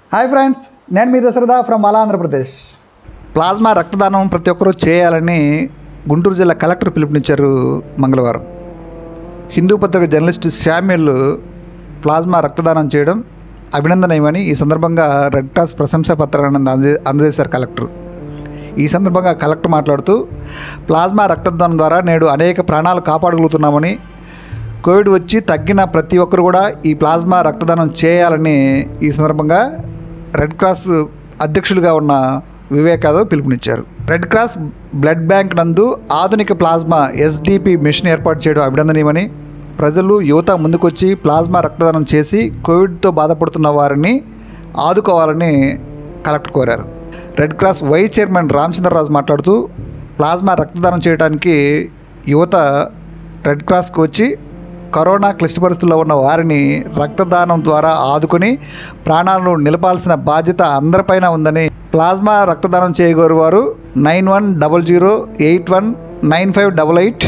hi friends నేను మీ Dasharatha from అలా Andhra Pradesh plasma రక్తదానం ప్రతి ఒక్కరూ చేయాలని గుంటూరు జిల్లా కలెక్టర్ పిలుపునిచ్చారు మంగళవారం హిందూ పత్రిక జర్నలిస్ట్ శామ్యుల్ ప్లాస్మా రక్తదానం చేయడం అభినందనీయమని ఈ సందర్భంగా రెడ్ క్రాస్ ప్రశంసా పత్రాన్ని అందే అందజేశారు కలెక్టర్ ఈ సందర్భంగా కలెక్టర్ మాట్లాడుతూ ప్లాస్మా రక్తదానం ద్వారా నేడు అనేక ప్రాణాలు కాపాడగలుగుతున్నామని కోవిడ్ వచ్చి తగ్గిన ప్రతి ఒక్కరు కూడా ఈ ప్లాస్మా రక్తదానం చేయాలని ఈ సందర్భంగా రెడ్ క్రాస్ అధ్యక్షులుగా ఉన్న వివేక్ యాదవ్ పిలుపునిచ్చారు రెడ్ క్రాస్ బ్లడ్ బ్యాంక్ నందు ఆధునిక ప్లాస్మా ఎస్డిపి మిషన్ ఏర్పాటు చేయడం అభినందనీయమని ప్రజలు యువత ముందుకొచ్చి ప్లాస్మా రక్తదానం చేసి కోవిడ్తో బాధపడుతున్న వారిని ఆదుకోవాలని కలెక్టర్ కోరారు red cross vice chairman Ramachandraraju మాట్లాడుతూ ప్లాస్మా రక్తదానం చేయడానికి యువత రెడ్ క్రాస్కి వచ్చి కరోనా క్లిష్ట పరిస్థితుల్లో ఉన్న వారిని రక్తదానం ద్వారా ఆదుకొని ప్రాణాలను నిలపాల్సిన బాధ్యత అందరిపైన ఉందని ప్లాస్మా రక్తదానం చేయగోరు వారు nine one double zero eight one nine five double eight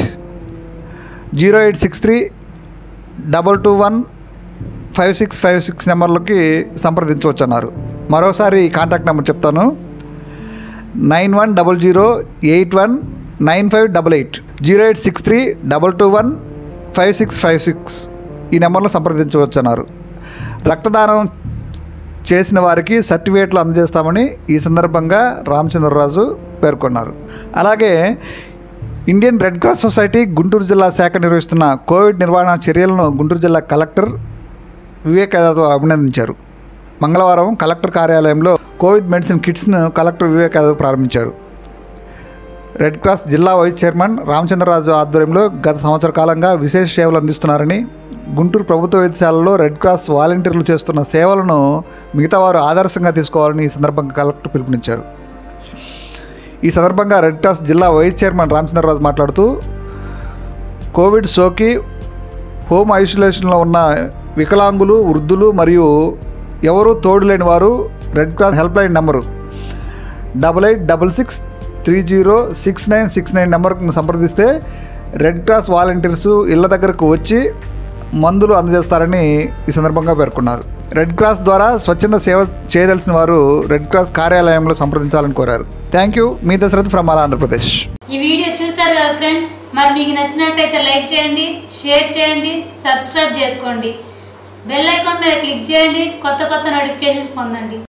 zero eight six three double two one five six five six నెంబర్లకి సంప్రదించవచ్చు అన్నారు మరోసారి కాంటాక్ట్ నెంబర్ చెప్తాను nine one double zero eight one nine five double eight zero eight six three double two one five six five six ఈ నెంబర్లో సంప్రదించవచ్చు అన్నారు రక్తదానం చేసిన వారికి సర్టిఫికేట్లు అందజేస్తామని ఈ సందర్భంగా రామచంద్రరాజు పేర్కొన్నారు అలాగే Indian red cross society Guntur జిల్లా శాఖ నిర్వహిస్తున్న కోవిడ్ నిర్వహణ చర్యలను గుంటూరు జిల్లా కలెక్టర్ వివేక్ యాదవ్ అభినందించారు మంగళవారం కలెక్టర్ కార్యాలయంలో కోవిడ్ మెడిసిన్ కిట్స్ను కలెక్టర్ వివేక్ యాదవ్ ప్రారంభించారు రెడ్ క్రాస్ జిల్లా వైస్ చైర్మన్ రామచంద్రరాజు ఆధ్వర్యంలో గత సంవత్సర కాలంగా విశేష సేవలు అందిస్తున్నారని గుంటూరు ప్రభుత్వ వైద్యశాలలో రెడ్ క్రాస్ వాలంటీర్లు చేస్తున్న సేవలను మిగతా వారు ఆదర్శంగా తీసుకోవాలని ఈ సందర్భంగా కలెక్టర్ పిలుపునిచ్చారు ఈ సందర్భంగా రెడ్ క్రాస్ జిల్లా వైస్ చైర్మన్ రామచంద్రరాజు మాట్లాడుతూ కోవిడ్ సోకి హోమ్ ఐసోలేషన్లో ఉన్న వికలాంగులు వృద్ధులు మరియు ఎవరూ తోడు లేని వారు red cross help line number double eight double six three zero six nine six nine నెంబర్కి సంప్రదిస్తే రెడ్ క్రాస్ వాలంటీర్స్ ఇళ్ళ దగ్గరకు వచ్చి మందులు అందజేస్తారని ఈ సందర్భంగా పేర్కొన్నారు రెడ్ క్రాస్ ద్వారా స్వచ్ఛంద సేవ చేయదలసిన వారు రెడ్ క్రాస్ కార్యాలయంలో సంప్రదించాలని కోరారు థ్యాంక్ యూ మీ దశరథ్ ఫ్రమ్ ఆల్ ఆంధ్రప్రదేశ్ ఈ వీడియో చూసారు కదా ఫ్రెండ్స్ మరి మీకు నచ్చినట్టయితే లైక్ చేయండి షేర్ చేయండి సబ్స్క్రైబ్ చేసుకోండి బెల్ ఐకాన్ మీద క్లిక్ చేయండి కొత్త కొత్త నోటిఫికేషన్స్ పొందండి